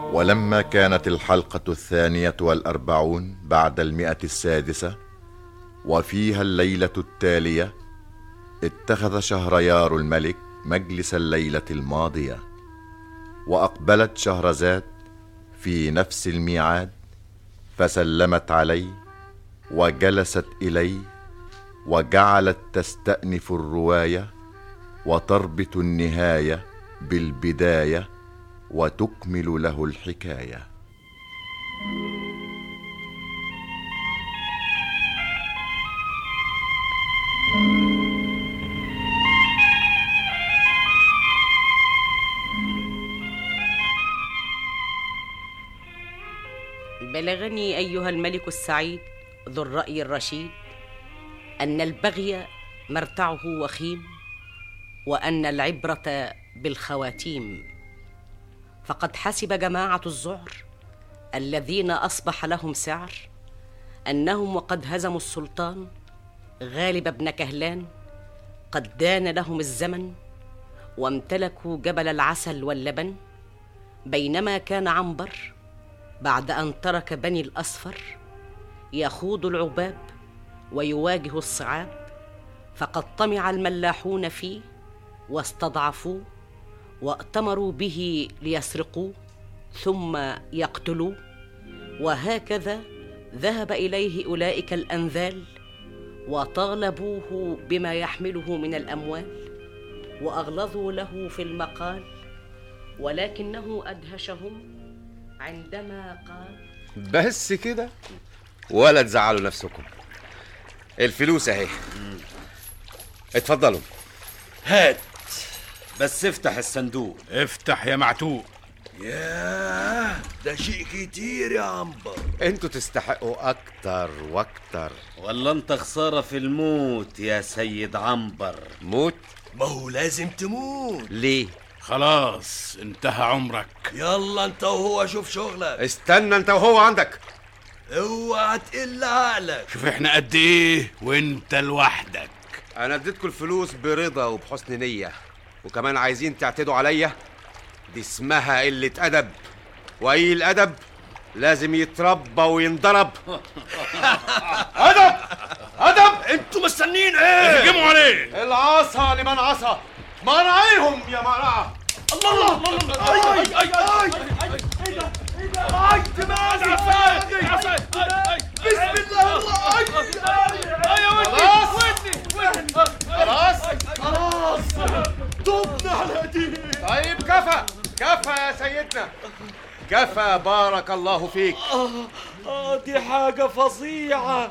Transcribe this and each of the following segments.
ولما كانت الحلقة الثانية والأربعون بعد المئة السادسة وفيها الليلة التالية اتخذ شهريار الملك مجلس الليلة الماضية وأقبلت شهرزاد في نفس الميعاد فسلمت عليه وجلست إليه وجعلت تستأنف الرواية وتربط النهاية بالبداية وتكمل له الحكايه بلغني ايها الملك السعيد ذو الراي الرشيد ان البغي مرتعه وخيم وان العبره بالخواتيم فقد حسب جماعه الذعر الذين اصبح لهم سعر انهم وقد هزموا السلطان غالب بن كهلان قد دان لهم الزمن وامتلكوا جبل العسل واللبن بينما كان عنبر بعد ان ترك بني الاصفر يخوض العباب ويواجه الصعاب فقد طمع الملاحون فيه واستضعفوه واتمروا به ليسرقوه ثم يقتلوه وهكذا ذهب اليه اولئك الانذال وطالبوه بما يحمله من الاموال واغلظوا له في المقال ولكنه ادهشهم عندما قال بس كده ولا تزعلوا نفسكم الفلوس اهي اتفضلوا هات بس افتح الصندوق افتح يا معتوق ياه ده شيء كتير يا عنبر انتوا تستحقوا اكتر واكتر ولا انت خسارة في الموت يا سيد عنبر موت ما هو لازم تموت ليه خلاص انتهى عمرك يلا انت وهو شوف شغلك استنى انت وهو عندك اوعى تقل عقلك شوف احنا قد ايه وانت لوحدك انا اديتكم الفلوس برضا وبحسن نية وكمان عايزين تعتدوا عليا دي اسمها قلة أدب وأي الأدب لازم يتربى وينضرب أدب أدب انتوا مستنيين ايه اهجموا عليه العصا لمن عصى منعيهم يا منعة الله الله الله اي اي اي اي اي دماغي بسم الله الله خلاص خلاص طبنا على ايديك طيب كفى كفى يا سيدنا كفى بارك الله فيك اه دي حاجة فظيعة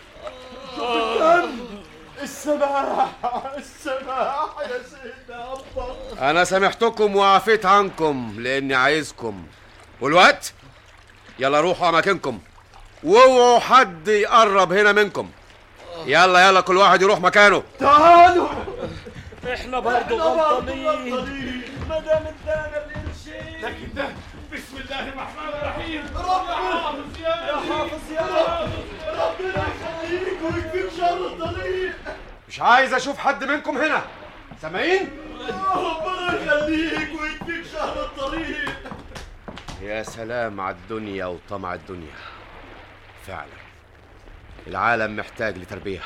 السماح السماح يا سيدنا أبا أنا سامحتكم وعفيت عنكم لأني عايزكم والوقت يلا روحوا أماكنكم واوعوا حد يقرب هنا منكم يلا يلا كل واحد يروح مكانه تعالوا احنا برضه غلطانين ما دام ادانا القرشين لكن ده بسم الله الرحمن الرحيم ربنا يا حافظ يا رب ربنا يخليك ويكفيك شر الطريق مش عايز أشوف حد منكم هنا سامعين؟ ربنا يخليك ويكفيك شر الطريق يا سلام على الدنيا وطمع الدنيا فعلا العالم محتاج لتربية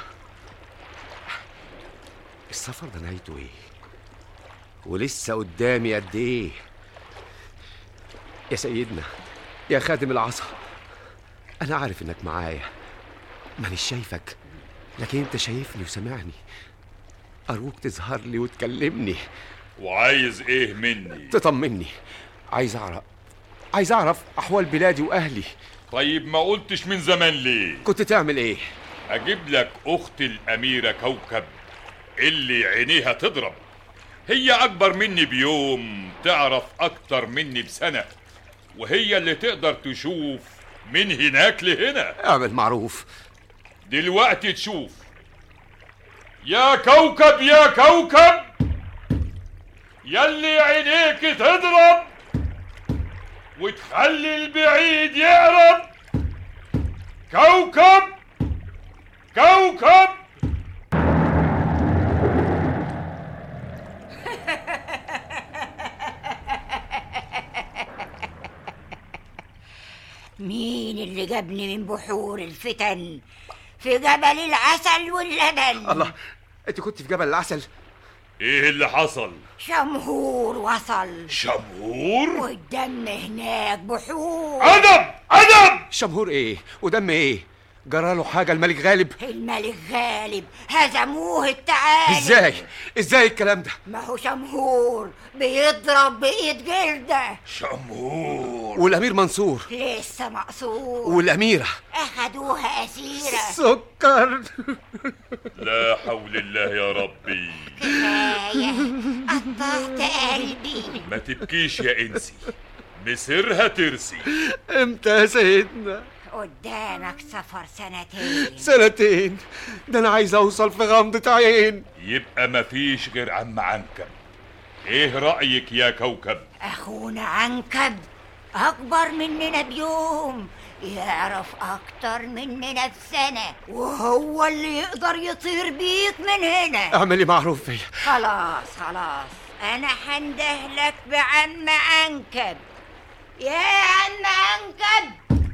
السفر ده نهايته ايه ولسه قدامي قد ايه يا سيدنا يا خادم العصا انا عارف انك معايا مانيش شايفك لكن انت شايفني وسامعني ارجوك تظهر لي وتكلمني وعايز ايه مني تطمني عايز اعرف عايز اعرف احوال بلادي واهلي طيب ما قلتش من زمان ليه كنت تعمل ايه اجيب لك اخت الاميرة كوكب اللي عينيها تضرب هي اكبر مني بيوم تعرف اكتر مني بسنة وهي اللي تقدر تشوف من هناك لهنا اعمل معروف دلوقتي تشوف يا كوكب يا كوكب يلي عينيك تضرب وتخلي البعيد يقرب كوكب كوكب مين اللي جابني من بحور الفتن في جبل العسل واللبن الله انت كنت في جبل العسل ايه اللي حصل شمهور وصل شمهور والدم هناك بحور ادم ادم شمهور ايه ودم ايه جراله حاجه الملك غالب الملك غالب هزموه التعالي ازاي ازاي الكلام ده ما هو شمهور بيضرب بإيد جلده شمهور والامير منصور لسه مقصور والاميره أخدوها أسيرة سكر لا حول الله يا ربي كفاية قطعت قلبي ما تبكيش يا انسي مصيرها ترسي امتى يا سيدنا قدامك سفر سنتين سنتين ده انا عايز اوصل في غمضة عين يبقى مفيش غير عم عنكب ايه رأيك يا كوكب أخونا عنكب أكبر مننا بيوم يعرف أكتر مننا بسنة وهو اللي يقدر يطير بيك من هنا اعملي معروف فيا خلاص خلاص أنا هندهلك بعم عنكب يا عم عنكب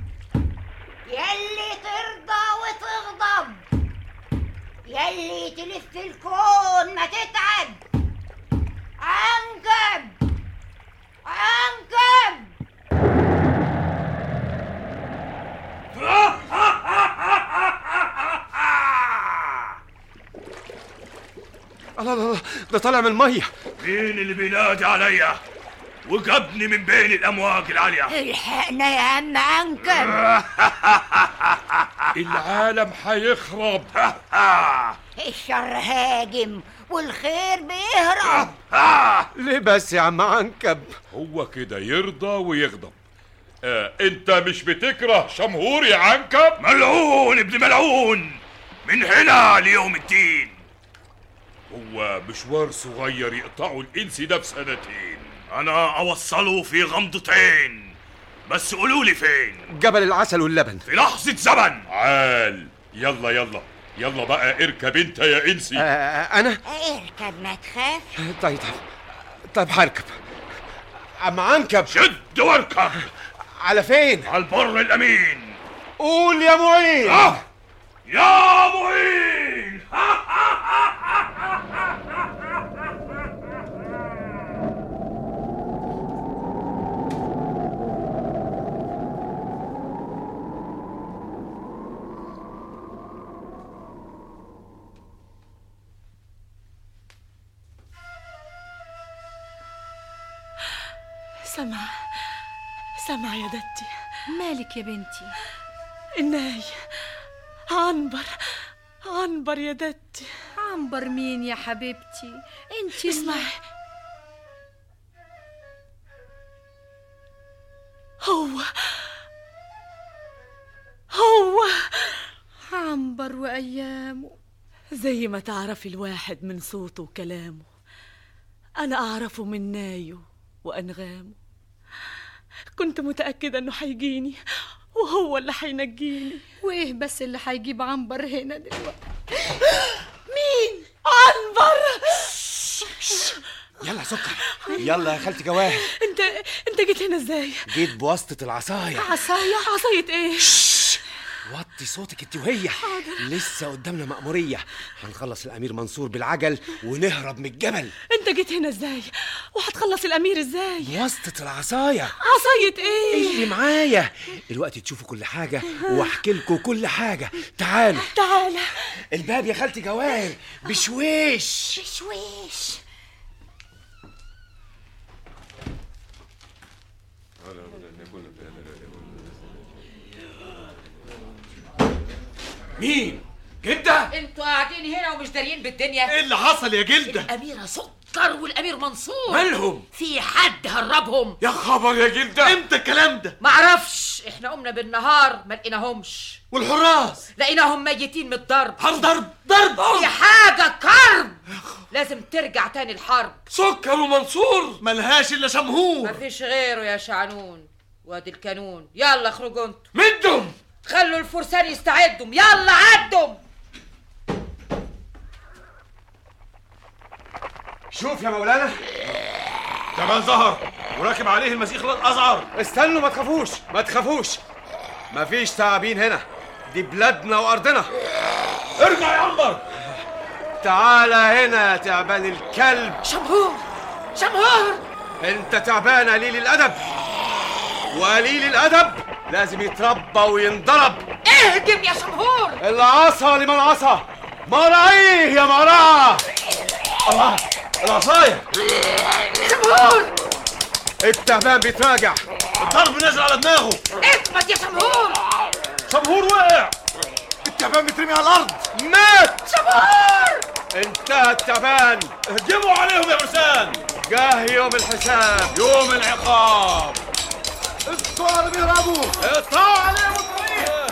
يلي ترضى وتغضب يلي تلف الكون ما تتعب عنكب عنكب الله الله الله ده طالع من الميه مين اللي بينادي عليا وجابني من بين الامواج العاليه الحقنا يا عم عنكب العالم هيخرب الشر هاجم والخير بيهرب ليه بس يا عم عنكب هو كده يرضى ويغضب آه انت مش بتكره شمهور يا عنكب ملعون ابن ملعون من هنا ليوم الدين هو مشوار صغير يقطعوا الانسي ده في سنتين انا اوصله في غمضتين بس قولوا لي فين جبل العسل واللبن في لحظه زمن عال يلا يلا يلا بقى اركب انت يا انسي آه انا اركب ما تخاف طيب طيب طيب هركب عم عنكب شد واركب على فين على البر الامين قول يا معين آه يا معين سمع سمع يا دتي مالك يا بنتي الناي عنبر عنبر يا دتي عنبر مين يا حبيبتي انت اسمعي هو هو عنبر وايامه زي ما تعرفي الواحد من صوته وكلامه أنا أعرفه من نايه وأنغامه كنت متأكدة إنه هيجيني وهو اللي هينجيني وايه بس اللي هيجيب عنبر هنا دلوقتي مين؟ عنبر يلا سكر يلا يا خالتي جواهر أنت أنت جيت هنا إزاي؟ جيت بواسطة العصاية عصاية عصاية إيه؟ وطي صوتك انت وهي لسه قدامنا مأمورية هنخلص الأمير منصور بالعجل ونهرب من الجبل أنت جيت هنا إزاي؟ وهتخلص الأمير إزاي؟ بواسطة العصاية عصاية إيه؟ اللي معايا دلوقتي تشوفوا كل حاجة واحكي لكم كل حاجة تعالوا تعالى الباب يا خالتي جواهر بشويش بشويش مين جدة انتوا قاعدين هنا ومش دارين بالدنيا ايه اللي حصل يا جلدة الأميرة سكر والأمير منصور مالهم في حد هربهم يا خبر يا جلدة امتى الكلام ده معرفش احنا قمنا بالنهار ما لقيناهمش والحراس لقيناهم ميتين من الضرب حر ضرب ضرب في حاجة كرب لازم ترجع تاني الحرب سكر ومنصور ملهاش الا شمهور مفيش غيره يا شعنون وادي الكانون يلا اخرجوا انتوا مدهم خلوا الفرسان يستعدوا يلا عدوا شوف يا مولانا جمال ظهر وراكب عليه المسيخ الازعر استنوا ما تخافوش ما تخافوش مفيش تعابين هنا دي بلادنا وارضنا ارجع يا عنبر تعالى هنا يا تعبان الكلب شمهور شمهور انت تعبان قليل الادب وقليل الادب لازم يتربى وينضرب اهجم يا شمهور العصا لمن عصا مرعيه يا مرعى الله العصاية شمهور التعبان بيتراجع الضرب نازل على دماغه اثبت يا شمهور شمهور وقع التعبان بيترمي على الارض مات شمهور انتهى التعبان هجموا عليهم يا فرسان جاه يوم الحساب يوم العقاب الصور بيهربوا اقطعوا عليهم الطريق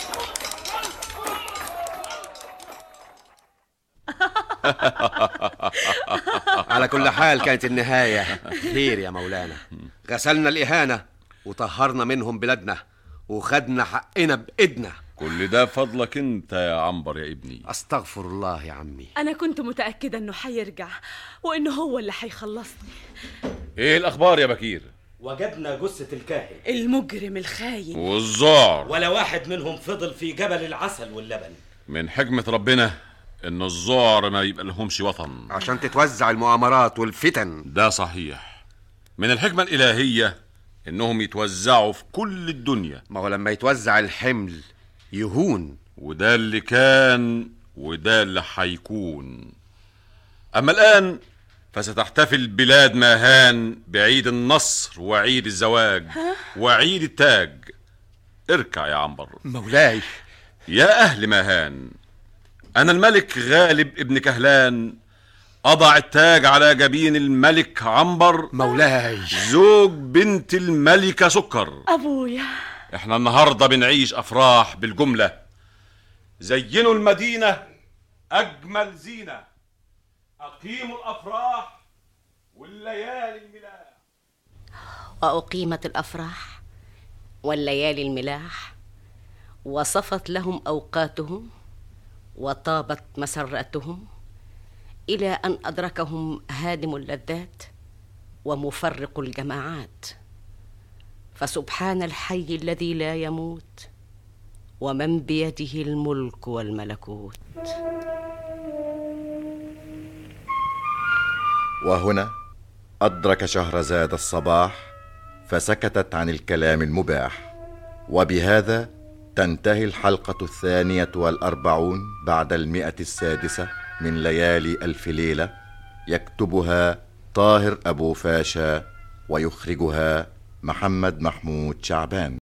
على كل حال كانت النهاية خير يا مولانا غسلنا الإهانة وطهرنا منهم بلادنا وخدنا حقنا بإيدنا كل ده فضلك انت يا عنبر يا ابني أستغفر الله يا عمي أنا كنت متأكدة إنه حيرجع وإنه هو اللي حيخلصني ايه الاخبار يا بكير وجدنا جثة الكاهن المجرم الخاين والذعر ولا واحد منهم فضل في جبل العسل واللبن من حكمة ربنا ان الذعر ما يبقى لهمش وطن عشان تتوزع المؤامرات والفتن ده صحيح من الحكمة الإلهية انهم يتوزعوا في كل الدنيا ما هو لما يتوزع الحمل يهون وده اللي كان وده اللي حيكون أما الآن فستحتفل بلاد ماهان بعيد النصر وعيد الزواج وعيد التاج اركع يا عنبر مولاي يا أهل ماهان أنا الملك غالب ابن كهلان أضع التاج على جبين الملك عنبر مولاي زوج بنت الملكة سكر أبويا احنا النهاردة بنعيش أفراح بالجملة زينوا المدينة أجمل زينة أقيموا الأفراح والليالي الملاح وأقيمت الأفراح والليالي الملاح وصفت لهم أوقاتهم وطابت مسراتهم إلى أن أدركهم هادم اللذات ومفرق الجماعات فسبحان الحي الذي لا يموت ومن بيده الملك والملكوت وهنا أدرك شهرزاد الصباح فسكتت عن الكلام المباح وبهذا تنتهي الحلقة الثانية والأربعون بعد المئة السادسة من ليالي ألف ليلة يكتبها طاهر أبو فاشا ويخرجها محمد محمود شعبان